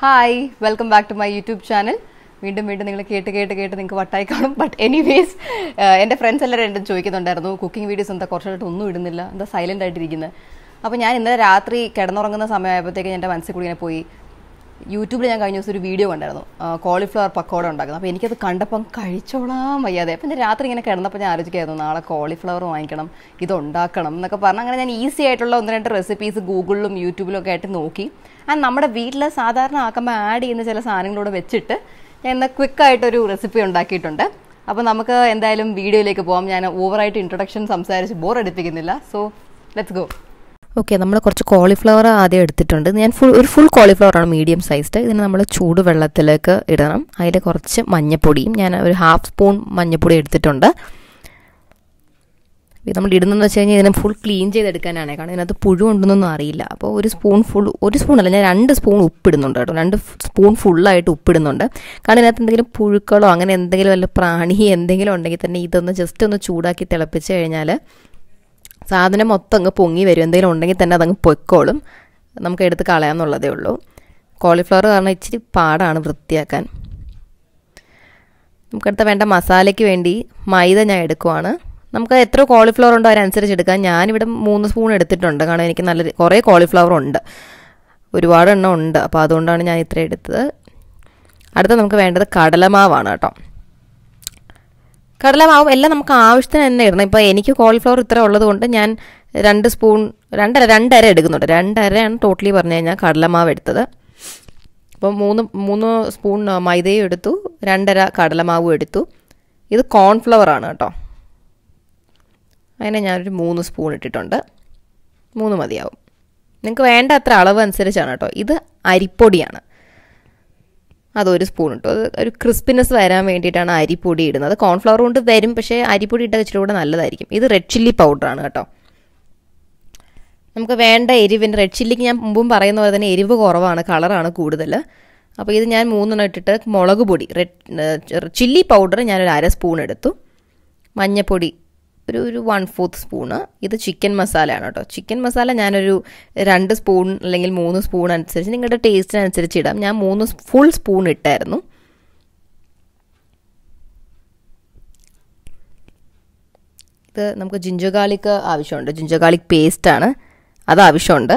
Hi welcome back to my YouTube channel വീണ്ടും വീണ്ടും നിങ്ങൾ കേട്ട് കേട്ട് കേട്ട് നിങ്ങൾക്ക് വട്ടായി കാണും ബട്ട് എനിവേസ് എൻ്റെ ഫ്രണ്ട്സ് എല്ലാവരും എൻ്റെ ചോദിക്കുന്നുണ്ടായിരുന്നു കുക്കിംഗ് വീഡിയോസ് എന്താ കുറച്ചായിട്ട് ഒന്നും ഇടുന്നില്ല എന്താ സൈലൻ്റ് ആയിട്ടിരിക്കുന്നത് അപ്പോൾ ഞാൻ ഇന്നലെ രാത്രി കിടന്നുറങ്ങുന്ന സമയമായപ്പോഴത്തേക്ക് എൻ്റെ മനസ്സിൽ കൂടി ഇങ്ങനെ പോയി യൂട്യൂബിൽ ഞാൻ കഴിഞ്ഞ ദിവസം ഒരു വീഡിയോ കണ്ടായിരുന്നു കോളിഫ്ലവർ പക്കോട ഉണ്ടാക്കുന്നത് അപ്പോൾ എനിക്കത് കണ്ടപ്പം കഴിച്ചോളാൻ വയ്യാതെ അപ്പം ഞാൻ രാത്രി ഇങ്ങനെ കിടന്നപ്പോൾ ഞാൻ ആലോചിക്കായിരുന്നു നാളെ കോളിഫ്ലവർ വാങ്ങിക്കണം ഇത് ഉണ്ടാക്കണം എന്നൊക്കെ പറഞ്ഞ് അങ്ങനെ ഞാൻ ഈസി ആയിട്ടുള്ള ഒന്ന് രണ്ട് റെസിപ്പീസ് ഗൂഗിളിലും യൂട്യൂബിലും ഒക്കെ ആയിട്ട് നോക്കി ആൻഡ് നമ്മുടെ വീട്ടിൽ സാധാരണ ആക്കുമ്പോൾ ആഡ് ചെയ്യുന്ന ചില സാധനങ്ങളോട് വെച്ചിട്ട് ഞാൻ ഇന്ന് ക്വിക്കായിട്ടൊരു റെസിപ്പി ഉണ്ടാക്കിയിട്ടുണ്ട് അപ്പോൾ നമുക്ക് എന്തായാലും വീഡിയോയിലേക്ക് പോകാം ഞാൻ ഓവറായിട്ട് ഇൻട്രൊഡക്ഷൻ സംസാരിച്ച് ബോർ എടുപ്പിക്കുന്നില്ല സോ ലെറ്റ്സ് ഗോ ഓക്കെ നമ്മൾ കുറച്ച് കോളിഫ്ലവർ ആദ്യം എടുത്തിട്ടുണ്ട് ഞാൻ ഫുൾ ഒരു ഫുൾ കോളിഫ്ലവർ ആണ് മീഡിയം സൈസ്ഡ് ഇതിന് നമ്മൾ ചൂട് വെള്ളത്തിലേക്ക് ഇടണം അതിൽ കുറച്ച് മഞ്ഞപ്പൊടിയും ഞാൻ ഒരു ഹാഫ് സ്പൂൺ മഞ്ഞപ്പൊടി എടുത്തിട്ടുണ്ട് ഇത് നമ്മൾ ഇടുന്നതെന്ന് വെച്ച് കഴിഞ്ഞാൽ ഇതിനെ ഫുൾ ക്ലീൻ ചെയ്തെടുക്കാനാണ് കാരണം ഇതിനകത്ത് പുഴു ഉണ്ടെന്നൊന്നും അറിയില്ല അപ്പോൾ ഒരു സ്പൂൺ ഫുൾ ഒരു സ്പൂൺ അല്ല ഞാൻ രണ്ട് സ്പൂൺ ഉപ്പിടുന്നുണ്ട് കേട്ടോ രണ്ട് സ്പൂൺ ഫുള്ളായിട്ട് ഉപ്പിടുന്നുണ്ട് കാരണം ഇതിനകത്ത് എന്തെങ്കിലും പുഴുക്കളോ അങ്ങനെ എന്തെങ്കിലും വല്ല പ്രാണി എന്തെങ്കിലും ഉണ്ടെങ്കിൽ തന്നെ ഇതൊന്ന് ജസ്റ്റ് ഒന്ന് ചൂടാക്കി തിളപ്പിച്ച് കഴിഞ്ഞാൽ സാധനം മൊത്തം അങ്ങ് പൊങ്ങി വരും എന്തെങ്കിലും ഉണ്ടെങ്കിൽ തന്നെ അതങ്ങ് പൊയ്ക്കോളും നമുക്ക് എടുത്ത് കളയാമെന്നുള്ളതേ ഉള്ളൂ കോളിഫ്ലവർ കാരണം ഇച്ചിരി പാടാണ് വൃത്തിയാക്കാൻ നമുക്കടുത്ത വേണ്ട മസാലയ്ക്ക് വേണ്ടി മൈദ ഞാൻ എടുക്കുവാണ് നമുക്ക് എത്ര കോളിഫ്ലവർ ഉണ്ടോ അതിനനുസരിച്ച് എടുക്കാം ഞാനിവിടെ മൂന്ന് സ്പൂൺ എടുത്തിട്ടുണ്ട് കാരണം എനിക്ക് നല്ല കുറേ കോളിഫ്ലവർ ഉണ്ട് ഒരുപാട് എണ്ണം ഉണ്ട് അപ്പോൾ അതുകൊണ്ടാണ് ഞാൻ ഇത്ര എടുത്തത് അടുത്ത നമുക്ക് വേണ്ടത് കടലമാവാണ് കേട്ടോ കടലമാവ് എല്ലാം നമുക്ക് ആവശ്യത്തിന് തന്നെ ഇടണം ഇപ്പോൾ എനിക്ക് കോളിഫ്ലവർ ഇത്ര ഉള്ളത് കൊണ്ട് ഞാൻ രണ്ട് സ്പൂൺ രണ്ടര രണ്ടര എടുക്കുന്നുണ്ട് രണ്ടരയാണ് ടോട്ടലി പറഞ്ഞു കഴിഞ്ഞാൽ കടലമാവ് എടുത്തത് അപ്പോൾ മൂന്ന് മൂന്ന് സ്പൂൺ മൈദയും എടുത്തു രണ്ടര കടലമാവും എടുത്തു ഇത് കോൺഫ്ലവർ ആണ് കേട്ടോ അതിനെ ഞാനൊരു മൂന്ന് സ്പൂൺ ഇട്ടിട്ടുണ്ട് മൂന്ന് മതിയാവും നിങ്ങൾക്ക് വേണ്ട അത്ര അളവ് അനുസരിച്ചാണ് കേട്ടോ ഇത് അരിപ്പൊടിയാണ് അതൊരു സ്പൂൺ ഇട്ടു അത് ഒരു ക്രിസ്പിനെസ് വരാൻ വേണ്ടിയിട്ടാണ് അരിപ്പൊടി ഇടുന്നത് കോൺഫ്ലവർ കൊണ്ട് വരും പക്ഷേ അരിപ്പൊടി ഇട്ടാൽ ഇച്ചിരി കൂടെ നല്ലതായിരിക്കും ഇത് റെഡ് ചില്ലി പൗഡറാണ് കേട്ടോ നമുക്ക് വേണ്ട എരിവിന് റെഡ് ചില്ലിക്ക് ഞാൻ മുമ്പും പറയുന്ന പോലെ തന്നെ എരിവ് കുറവാണ് കളറാണ് കൂടുതൽ അപ്പോൾ ഇത് ഞാൻ മൂന്നെണ്ണം ഇട്ടിട്ട് മുളക് പൊടി റെഡ് ചില്ലി പൗഡർ ഞാനൊരു അര സ്പൂൺ എടുത്തു മഞ്ഞപ്പൊടി ഒരു ഒരു വൺ ഫോർത്ത് സ്പൂണ് ഇത് ചിക്കൻ മസാലയാണ് കേട്ടോ ചിക്കൻ മസാല ഞാനൊരു രണ്ട് സ്പൂൺ അല്ലെങ്കിൽ മൂന്ന് സ്പൂൺ അനുസരിച്ച് നിങ്ങളുടെ ടേസ്റ്റിനനുസരിച്ച് ഇടാം ഞാൻ മൂന്ന് ഫുൾ സ്പൂൺ ഇട്ടായിരുന്നു ഇത് നമുക്ക് ജിഞ്ചർ ഗാർലിക് ആവശ്യമുണ്ട് ജിഞ്ചർ ഗാർലിക് പേസ്റ്റാണ് അത് ആവശ്യമുണ്ട്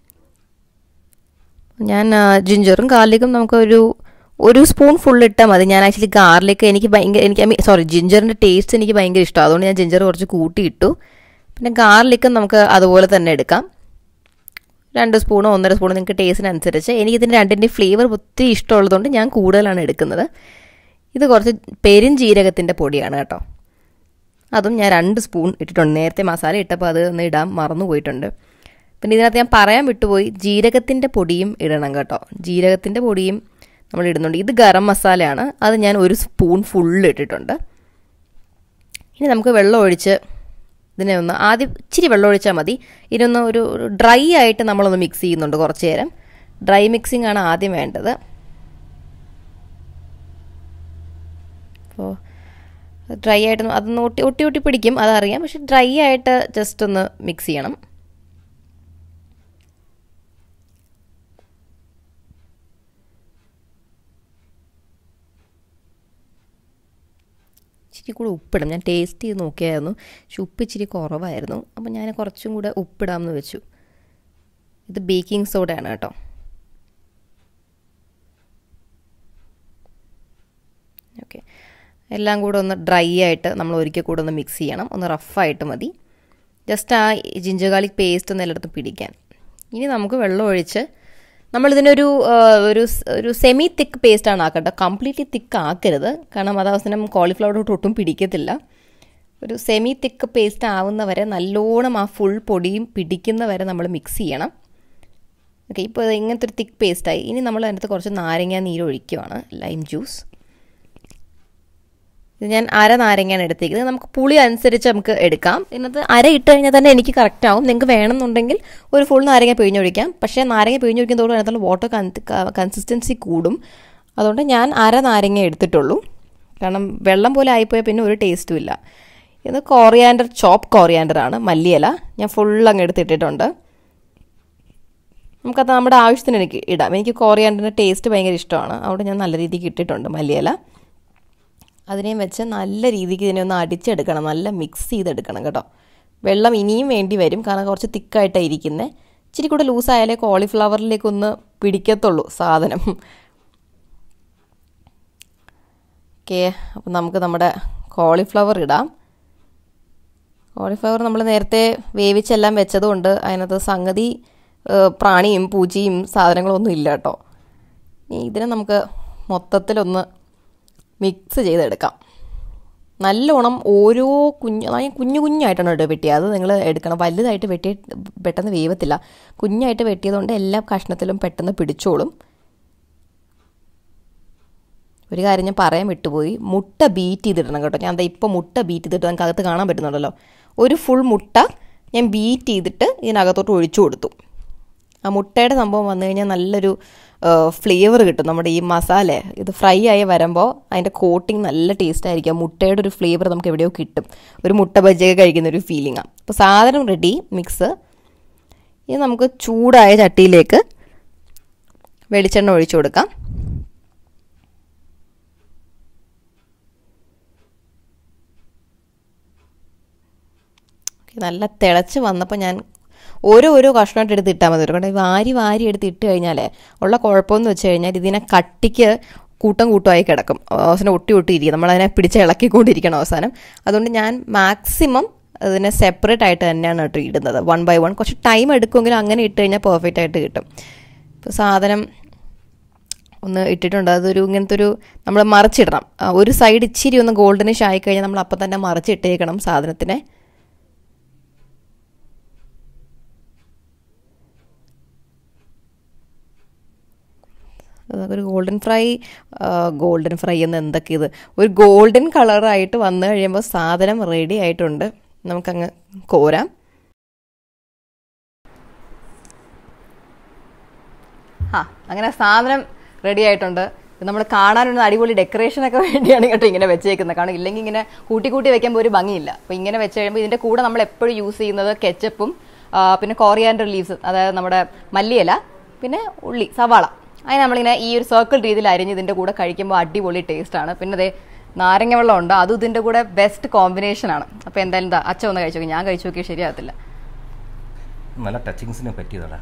ഞാൻ ജിഞ്ചറും ഗാർലിക്കും നമുക്കൊരു ഒരു സ്പൂൺ ഫുൾ ഇട്ടാൽ മതി ഞാൻ ആക്ച്വലി ഗാർലിക് എനിക്ക് ഭയങ്കര എനിക്ക് ഐ മീൻ സോറി ജിഞ്ചറിൻ്റെ ടേസ്റ്റ് എനിക്ക് ഭയങ്കര ഇഷ്ടമാണ് അതുകൊണ്ട് ഞാൻ ജിഞ്ചർ കുറച്ച് കൂട്ടിയിട്ടു പിന്നെ ഗാർലിക്കും നമുക്ക് അതുപോലെ തന്നെ എടുക്കാം രണ്ട് സ്പൂണോ ഒന്നര സ്പൂണോ നിങ്ങൾക്ക് ടേസ്റ്റിനനുസരിച്ച് എനിക്കിതിൻ്റെ രണ്ടിൻ്റെ ഫ്ലേവർ ഒത്തിരി ഇഷ്ടമുള്ളതുകൊണ്ട് ഞാൻ കൂടുതലാണ് എടുക്കുന്നത് ഇത് കുറച്ച് പെരുംജീരകത്തിൻ്റെ പൊടിയാണ് കേട്ടോ അതും ഞാൻ രണ്ട് സ്പൂൺ ഇട്ടിട്ടുണ്ട് നേരത്തെ മസാല ഇട്ടപ്പോൾ അത് ഒന്ന് ഇടാൻ മറന്നു പോയിട്ടുണ്ട് പിന്നെ ഇതിനകത്ത് ഞാൻ പറയാൻ വിട്ടുപോയി ജീരകത്തിൻ്റെ പൊടിയും ഇടണം കേട്ടോ ജീരകത്തിൻ്റെ പൊടിയും നമ്മൾ ഇടുന്നുണ്ട് ഇത് ഗരം മസാലയാണ് അത് ഞാൻ ഒരു സ്പൂൺ ഫുള്ള് ഇട്ടിട്ടുണ്ട് ഇനി നമുക്ക് വെള്ളം ഒഴിച്ച് ഇതിനെ ഒന്ന് ആദ്യം ഇച്ചിരി വെള്ളം ഒഴിച്ചാൽ മതി ഇതിനൊന്ന് ഒരു ഡ്രൈ ആയിട്ട് നമ്മളൊന്ന് മിക്സ് ചെയ്യുന്നുണ്ട് കുറച്ച് നേരം ഡ്രൈ മിക്സിംഗ് ആണ് ആദ്യം വേണ്ടത് അപ്പോൾ ഡ്രൈ ആയിട്ട് അതൊന്ന് ഒട്ടി ഒട്ടി ഒട്ടി പിടിക്കും അതറിയാം പക്ഷെ ഡ്രൈ ആയിട്ട് ജസ്റ്റ് ഒന്ന് മിക്സ് ചെയ്യണം ഇച്ചിരി കൂടെ ഉപ്പിടും ഞാൻ ടേസ്റ്റ് ചെയ്ത് നോക്കിയായിരുന്നു പക്ഷെ ഉപ്പ് ഇച്ചിരി കുറവായിരുന്നു അപ്പോൾ ഞാൻ കുറച്ചും കൂടെ ഉപ്പിടാമെന്ന് വെച്ചു ഇത് ബേക്കിംഗ് സോഡയാണ് കേട്ടോ ഓക്കെ എല്ലാം കൂടെ ഒന്ന് ഡ്രൈ ആയിട്ട് നമ്മൾ ഒരിക്കൽ കൂടെ ഒന്ന് മിക്സ് ചെയ്യണം ഒന്ന് റഫായിട്ട് മതി ജസ്റ്റ് ആ ജിഞ്ചർ ഗാർലിക് പേസ്റ്റ് ഒന്ന് എല്ലായിടത്തും പിടിക്കാൻ ഇനി നമുക്ക് വെള്ളം ഒഴിച്ച് നമ്മളിതിനൊരു ഒരു ഒരു സെമി തിക്ക് പേസ്റ്റാണ് ആക്കട്ടെ കംപ്ലീറ്റ്ലി തിക്ക് ആക്കരുത് കാരണം അത് അവസാനം കോളിഫ്ലവറോട്ട് ഒട്ടും പിടിക്കത്തില്ല ഒരു സെമി തിക്ക് പേസ്റ്റ് ആവുന്ന വരെ നല്ലോണം ആ ഫുൾ പൊടിയും പിടിക്കുന്ന വരെ നമ്മൾ മിക്സ് ചെയ്യണം ഓക്കെ ഇപ്പോൾ ഇങ്ങനത്തെ ഒരു തിക്ക് പേസ്റ്റായി ഇനി നമ്മൾ അതിനകത്ത് കുറച്ച് നാരങ്ങ നീര് ഒഴിക്കുവാണ് ലൈം ജ്യൂസ് ഇത് ഞാൻ അര നാരങ്ങയാണ് എടുത്തേക്കുന്നത് നമുക്ക് പുളി അനുസരിച്ച് നമുക്ക് എടുക്കാം ഇതിനകത്ത് അര ഇട്ട് കഴിഞ്ഞാൽ തന്നെ എനിക്ക് കറക്റ്റ് ആവും നിങ്ങൾക്ക് വേണമെന്നുണ്ടെങ്കിൽ ഒരു ഫുൾ നാരങ്ങ പിഴിഞ്ഞൊഴിക്കാം പക്ഷേ നാരങ്ങ പിഴിഞ്ഞൊഴിക്കും തോറും അതിനകത്തുള്ള വാട്ടർ കൺസിസ്റ്റൻസി കൂടും അതുകൊണ്ട് ഞാൻ അര നാരങ്ങ എടുത്തിട്ടുള്ളൂ കാരണം വെള്ളം പോലെ ആയിപ്പോയാൽ പിന്നെ ഒരു ടേസ്റ്റും ഇല്ല ഇത് കോറിയാൻഡർ ചോപ്പ് കോറിയാൻഡർ ആണ് മല്ലിയില ഞാൻ ഫുൾ അങ്ങ് എടുത്തിട്ടിട്ടുണ്ട് നമുക്കത് നമ്മുടെ ആവശ്യത്തിന് എനിക്ക് ഇടാം എനിക്ക് കോറിയാണ്ടറിൻ്റെ ടേസ്റ്റ് ഭയങ്കര ഇഷ്ടമാണ് അവിടെ ഞാൻ നല്ല രീതിക്ക് ഇട്ടിട്ടുണ്ട് മല്ലിയില അതിനെയും വെച്ച് നല്ല രീതിക്ക് ഇതിനെ ഒന്ന് അടിച്ചെടുക്കണം നല്ല മിക്സ് ചെയ്തെടുക്കണം കേട്ടോ വെള്ളം ഇനിയും വേണ്ടി വരും കാരണം കുറച്ച് തിക്കായിട്ടാണ് ഇരിക്കുന്നത് ഇച്ചിരി കൂടെ ലൂസായാലേ കോളിഫ്ലവറിലേക്കൊന്ന് പിടിക്കത്തുള്ളൂ സാധനം ഓക്കെ അപ്പം നമുക്ക് നമ്മുടെ കോളിഫ്ലവർ ഇടാം കോളിഫ്ലവർ നമ്മൾ നേരത്തെ വേവിച്ചെല്ലാം വെച്ചതുകൊണ്ട് അതിനകത്ത് സംഗതി ഏഹ്, പ്രാണിയും പൂച്ചയും സാധനങ്ങളൊന്നും ഇല്ല കേട്ടോ ഇനി ഇതിനെ നമുക്ക് മൊത്തത്തിലൊന്ന് മിക്സ് ചെയ്തെടുക്കാം നല്ലോണം ഓരോ കുഞ്ഞു ഞാൻ കുഞ്ഞു കുഞ്ഞായിട്ടാണ് കേട്ടോ വെട്ടിയത് അത് നിങ്ങൾ എടുക്കണം വലുതായിട്ട് വെട്ടി പെട്ടെന്ന് വേവത്തില്ല കുഞ്ഞായിട്ട് വെട്ടിയതുകൊണ്ട് എല്ലാ കഷ്ണത്തിലും പെട്ടെന്ന് പിടിച്ചോളും ഒരു കാര്യം ഞാൻ പറയാൻ വിട്ടുപോയി മുട്ട ബീറ്റ് ചെയ്തിടണം കേട്ടോ ഞാൻ ദാ ഇപ്പോൾ മുട്ട ബീറ്റ് ചെയ്തിട്ട് നമുക്ക് അകത്ത് കാണാൻ പറ്റുന്നുണ്ടല്ലോ ഒരു ഫുൾ മുട്ട ഞാൻ ബീറ്റ് ചെയ്തിട്ട് ഇതിനകത്തോട്ട് ഒഴിച്ചു കൊടുത്തു ആ മുട്ടയുടെ സംഭവം വന്നു കഴിഞ്ഞാൽ നല്ലൊരു ഫ്ലേവർ കിട്ടും നമ്മുടെ ഈ മസാല ഇത് ഫ്രൈ ആയി വരുമ്പോൾ അതിൻ്റെ കോട്ടിങ് നല്ല ടേസ്റ്റ് ആയിരിക്കും മുട്ടയുടെ ഒരു ഫ്ലേവർ നമുക്ക് എവിടെയോ കിട്ടും ഒരു മുട്ട ബജ്ജിയൊക്കെ കഴിക്കുന്ന ഒരു ഫീലിംഗാണ് അപ്പോൾ സാധനം റെഡി മിക്സ് ഇനി നമുക്ക് ചൂടായ ചട്ടിയിലേക്ക് വെളിച്ചെണ്ണ ഒഴിച്ചു കൊടുക്കാം നല്ല തിളച്ച് വന്നപ്പോൾ ഞാൻ ഓരോ ഓരോ കഷ്ണമായിട്ട് എടുത്ത് ഇട്ടാൽ മതി കാരണം ഈ വാരി വാരി എടുത്ത് ഇട്ട് കഴിഞ്ഞാൽ ഉള്ള കുഴപ്പമെന്ന് വെച്ച് കഴിഞ്ഞാൽ ഇതിനെ കട്ടിക്ക് കൂട്ടം കൂട്ടമായി കിടക്കും അവസാനം ഒട്ടി ഒട്ടി ഇരിക്കും നമ്മളതിനെ പിടിച്ച് ഇളക്കിക്കൊണ്ടിരിക്കണം അവസാനം അതുകൊണ്ട് ഞാൻ മാക്സിമം അതിനെ സെപ്പറേറ്റ് ആയിട്ട് തന്നെയാണ് കേട്ടോ ഇടുന്നത് വൺ ബൈ വൺ കുറച്ച് ടൈം എടുക്കുമെങ്കിലും അങ്ങനെ ഇട്ട് കഴിഞ്ഞാൽ പെർഫെക്റ്റ് ആയിട്ട് കിട്ടും ഇപ്പോൾ സാധനം ഒന്ന് ഇട്ടിട്ടുണ്ട് അതൊരു ഇങ്ങനത്തെ ഒരു നമ്മൾ മറിച്ചിടണം ആ, ഒരു സൈഡ് ഇച്ചിരി ഒന്ന് ഗോൾഡനിഷ് ആയി കഴിഞ്ഞാൽ നമ്മൾ അപ്പം തന്നെ മറിച്ചിട്ടേക്കണം സാധനത്തിനെ ഒരു ഗോൾഡൻ ഫ്രൈ ഗോൾഡൻ ഫ്രൈ എന്ന് എന്തൊക്കെ ഇത് ഒരു ഗോൾഡൻ കളറായിട്ട് വന്നു കഴിയുമ്പോൾ സാധനം റെഡി ആയിട്ടുണ്ട് നമുക്കങ്ങ് കോരാം ആ അങ്ങനെ സാധനം റെഡി ആയിട്ടുണ്ട് നമ്മൾ കാണാനൊരു അടിപൊളി ഡെക്കറേഷനൊക്കെ വേണ്ടിയാണ് കേട്ടോ ഇങ്ങനെ വെച്ചേക്കുന്നത് കാരണം ഇല്ലെങ്കിൽ ഇങ്ങനെ കൂട്ടി കൂട്ടി വെക്കുമ്പോൾ ഒരു ഭംഗിയില്ല അപ്പോൾ ഇങ്ങനെ വെച്ച് കഴിയുമ്പോൾ ഇതിൻ്റെ കൂടെ നമ്മൾ എപ്പോഴും യൂസ് ചെയ്യുന്നത് കെച്ചപ്പും ആ, പിന്നെ കോറിയാൻഡർ ലീവ്സ് അതായത് നമ്മുടെ മല്ലിയില പിന്നെ ഉള്ളി സവാള അതിന് നമ്മളിങ്ങനെ ഈ ഒരു സർക്കിൾ രീതിയിൽ അരിഞ്ഞ് ഇതിൻ്റെ കൂടെ കഴിക്കുമ്പോൾ അടിപൊളി ടേസ്റ്റാണ് പിന്നെ അതേ നാരങ്ങ വെള്ളം ഉണ്ട് അതും ഇതിൻ്റെ കൂടെ ബെസ്റ്റ് കോമ്പിനേഷൻ ആണ് അപ്പോൾ എന്തായാലും എന്താ അച്ഛൻ ഒന്ന് കഴിച്ചു നോക്കി ഞാൻ കഴിച്ചു നോക്കിയാൽ ശരിയാകത്തില്ല നല്ല ടച്ചിങ്സിന് പറ്റിയതാടാ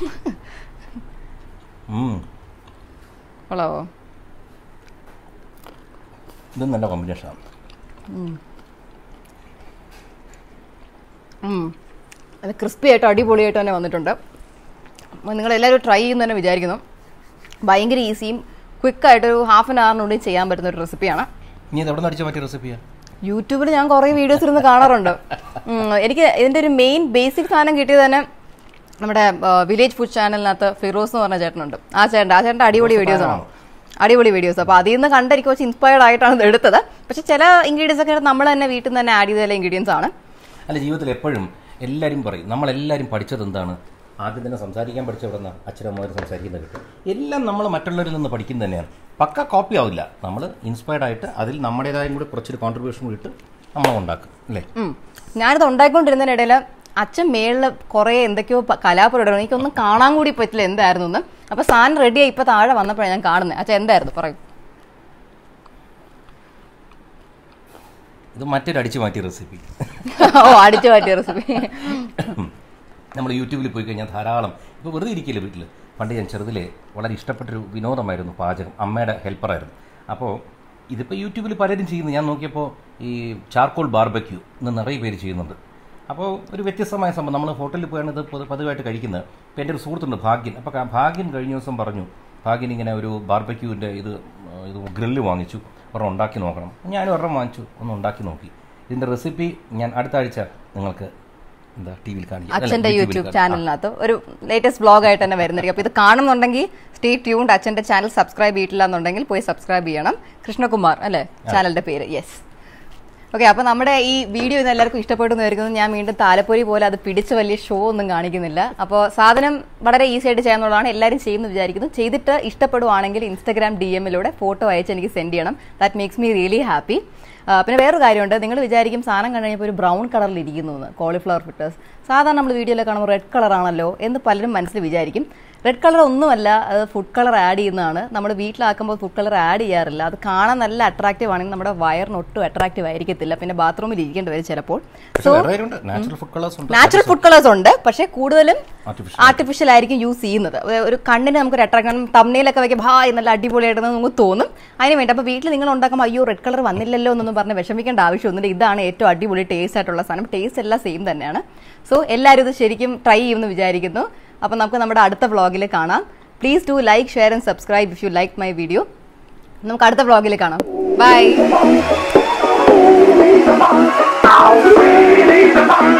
ഉം, കൊള്ളാവോ ഇതും നല്ല കോമ്പിനേഷനാണ് ഉം. അത് ക്രിസ്പി ആയിട്ട് അടിപൊളിയായിട്ട് തന്നെ വന്നിട്ടുണ്ട് അപ്പോൾ നിങ്ങൾ എല്ലാവരും ട്രൈ ചെയ്യുന്നു തന്നെ വിചാരിക്കുന്നു ഭയങ്കര ഈസിയും ക്വിക്കായിട്ട് ഒരു ഹാഫ് ആൻ അവറിനുള്ളിൽ ചെയ്യാൻ പറ്റുന്ന ഒരു റെസിപ്പിയാണ് ഇനി ഇത് എവിടെ നിന്ന് അടിച്ച പറ്റിയ റെസിപ്പിയാ യൂട്യൂബിൽ ഞാൻ കുറേ വീഡിയോസ് ഇരുന്ന് കാണാറുണ്ട് ഉം, എനിക്ക് ഇതിൻ്റെ ഒരു മെയിൻ ബേസിക് സാധനം കിട്ടിയത് തന്നെ നമ്മുടെ വില്ലേജ് ഫുഡ് ചാനലിനകത്ത് ഫിറോസ് എന്ന് പറഞ്ഞ ചേട്ടനുണ്ട് ആ ചേട്ടൻ ആ ചേട്ടൻ്റെ അടിപൊളി വീഡിയോസ് ആണ് അടിപൊളി വീഡിയോസ് അപ്പോൾ അതിൽ നിന്ന് കണ്ട് എനിക്ക് കുറച്ച് ഇൻസ്പയർഡ് ആയിട്ടാണ് ഇത് എടുത്തത് പക്ഷേ ചില ഇൻഗ്രീഡിയൻസ് ഒക്കെ നമ്മൾ തന്നെ വീട്ടിൽ നിന്ന് തന്നെ ആഡ് ചെയ്ത ചില ഇൻഗ്രീഡിയൻസ് ആണ് അല്ല ജീവിതത്തിൽ എപ്പോഴും എല്ലാവരും പറയും നമ്മളെല്ലാവരും പഠിച്ചത് എന്താണ് ആദ്യം തന്നെ സംസാരിക്കാൻ പഠിച്ച എവിടെ നിന്നാണ് അച്ഛനമ്മമാർ സംസാരിക്കുന്നത് കിട്ടും എല്ലാം നമ്മൾ മറ്റുള്ളവരിൽ നിന്ന് പഠിക്കുന്നത് തന്നെയാണ് പക്ക കോപ്പി ആവില്ല നമ്മൾ ഇൻസ്പയർഡ് ആയിട്ട് അതിൽ നമ്മുടേതായ കൂടി കുറച്ചൊരു കോൺട്രിബ്യൂഷൻ കൂടി ഇട്ട് നമ്മൾ ഉണ്ടാക്കും അല്ലേ ഉം. ഞാനിത് ഉണ്ടാക്കിക്കൊണ്ടിരുന്നതിനിടയിൽ അച്ഛൻ മേളിൽ കുറേ എന്തൊക്കെയോ പ- കലാപരിപാടികൾ എനിക്കൊന്നും കാണാൻ കൂടി പറ്റില്ല എന്തായിരുന്നു എന്ന് അപ്പൊ സാധനം റെഡിയായി ഇപ്പൊ താഴെ വന്നപ്പോഴാണ് ഞാൻ കാണുന്നത് അച്ഛൻ എന്തായിരുന്നു പറയും ഇത് മറ്റൊരു അടിച്ചു മാറ്റിയ റെസിപ്പി ഓ അടിച്ചു മാറ്റിയ റെസിപ്പി നമ്മൾ യൂട്യൂബിൽ പോയി കഴിഞ്ഞാൽ ധാരാളം ഇപ്പോൾ വെറുതെ ഇരിക്കില്ല വീട്ടിൽ പണ്ട് ഞാൻ ചെറുതിലെ വളരെ ഇഷ്ടപ്പെട്ടൊരു വിനോദമായിരുന്നു പാചകം അമ്മയുടെ ഹെൽപ്പറായിരുന്നു അപ്പോൾ ഇതിപ്പോൾ യൂട്യൂബിൽ പലരും ചെയ്യുന്നു ഞാൻ നോക്കിയപ്പോൾ ഈ ചാർക്കോൾ ബാർബക്യൂ എന്ന് നിറയെ പേര് ചെയ്യുന്നുണ്ട് അപ്പോൾ ഒരു വ്യത്യസ്തമായ സംഭവം നമ്മൾ ഹോട്ടലിൽ പോയാണ് ഇത് പൊതു- പതിവായിട്ട് കഴിക്കുന്നത് ഇപ്പോൾ എൻ്റെ ഒരു സുഹൃത്തുണ്ട് ഭാഗ്യൻ അപ്പോൾ ക- ഭാഗ്യൻ കഴിഞ്ഞ ദിവസം പറഞ്ഞു ഭാഗ്യൻ ഇങ്ങനെ ഒരു ബാർബക്യൂവിൻ്റെ ഇത് ആ, ഇത് ഗ്രില്ല് വാങ്ങിച്ചു ഒരെണ്ണം ഉണ്ടാക്കി നോക്കണം ഞാനും ഒരെണ്ണം വാങ്ങിച്ചു ഒന്ന് ഉണ്ടാക്കി നോക്കി ഇതിൻ്റെ റെസിപ്പി ഞാൻ അടുത്ത ആഴ്ച നിങ്ങൾക്ക് എന്താ ടി വിയിൽ കാണിക്കാം അല്ല, അച്ഛന്റെ യൂട്യൂബിൽ യൂട്യൂബ് കാണിക്കാം. ചാനലിനകത്ത് ഒരു ലേറ്റസ്റ്റ് ബ്ലോഗ് ആയിട്ട് തന്നെ വരുന്നിരിക്കും അപ്പൊ ഇത് കാണുന്നുണ്ടെങ്കിൽ സ്റ്റേ ട്യൂൺഡ് അച്ഛന്റെ ചാനൽ സബ്സ്ക്രൈബ് ചെയ്തിട്ടില്ല എന്നുണ്ടെങ്കിൽ പോയി സബ്സ്ക്രൈബ് ചെയ്യണം കൃഷ്ണകുമാർ അല്ലേ ചാനലിന്റെ പേര് യെസ് ഓക്കെ അപ്പൊ നമ്മുടെ ഈ വീഡിയോ ഇന്ന് എല്ലാവർക്കും ഇഷ്ടപ്പെട്ടു എന്ന് വരുന്നത് ഞാൻ വീണ്ടും താലപ്പൊരി പോലെ അത് പിടിച്ച് വലിയ ഷോ ഒന്നും കാണിക്കുന്നില്ല അപ്പോൾ സാധനം വളരെ ഈസി ആയിട്ട് ചെയ്യാന്നുള്ളതാണ് എല്ലാവരും ചെയ്യുന്നു വിചാരിക്കുന്നു ചെയ്തിട്ട് ഇഷ്ടപ്പെടുവാണെങ്കിൽ ഇൻസ്റ്റാഗ്രാം ഡി എമ്മിലൂടെ ഫോട്ടോ അയച്ച് എനിക്ക് സെൻഡ് ചെയ്യണം that makes me really happy പിന്നെ വേറൊരു കാര്യമുണ്ട് നിങ്ങൾ വിചാരിക്കും സാധനം കണ്ടു കഴിഞ്ഞപ്പോൾ ഒരു ബ്രൗൺ കളറിൽ ഇരിക്കുന്നു എന്ന് കോളിഫ്ലവർ ഫിറ്റേഴ്സ് സാധാരണ നമ്മൾ വീഡിയോയിൽ കാണുമ്പോൾ റെഡ് കളറാണല്ലോ എന്ന് പലരും മനസ്സിൽ വിചാരിക്കും റെഡ് കളർ ഒന്നുമല്ല അത് ഫുഡ് കളർ ആഡ് ചെയ്യുന്നതാണ് നമ്മൾ വീട്ടിലാക്കുമ്പോൾ ഫുഡ് കളർ ആഡ് ചെയ്യാറില്ല അത് കാണാൻ നല്ല അട്രാക്റ്റീവ് ആണെങ്കിൽ നമ്മുടെ വയറിന് ഒട്ടും അട്രാക്റ്റീവ് ആയിരിക്കത്തില്ല പിന്നെ ബാത്റൂമിൽ ഇരിക്കേണ്ടി വരും ചിലപ്പോൾ പക്ഷെ വേറെ കാര്യമുണ്ട് നാച്ചുറൽ ഫുഡ് കളേഴ്സ് ഉണ്ട് നാച്ചുറൽ ഫുഡ് കളേഴ്സ് ഉണ്ട് പക്ഷേ കൂടുതലും Artificial. ആർട്ടിഫിഷ്യൽ ആയിരിക്കും യൂസ് ചെയ്യുന്നത് ഒരു- ഒരു കണ്ണിന് നമുക്ക് ഒരു അട്രാക്ഷൻ തമ്മിലൊക്കെ വെക്കുമ്പോൾ ഹായ് നല്ല അടിപൊളിയായിട്ട് നമുക്ക് തോന്നും അതിന് വേണ്ടി അപ്പോൾ വീട്ടിൽ നിങ്ങൾ ഉണ്ടാക്കുമ്പോൾ അയ്യോ റെഡ് കളർ വന്നില്ലല്ലോ എന്നൊന്നും പറഞ്ഞ് വിഷമിക്കേണ്ട ആവശ്യമൊന്നുമില്ല ഇതാണ് ഏറ്റവും അടിപൊളി ടേസ്റ്റ് ആയിട്ടുള്ള സാധനം ടേസ്റ്റ് എല്ലാം സെയിം തന്നെയാണ് സോ എല്ലാവരും ഇത് ശരിക്കും ട്രൈ ചെയ്യുമെന്ന് വിചാരിക്കുന്നു അപ്പോൾ നമുക്ക് നമ്മുടെ അടുത്ത വ്ളോഗിൽ കാണാം please do like share and subscribe if you like my video നമുക്ക് അടുത്ത വ്ളോഗിൽ കാണാം ബൈ Leave the box.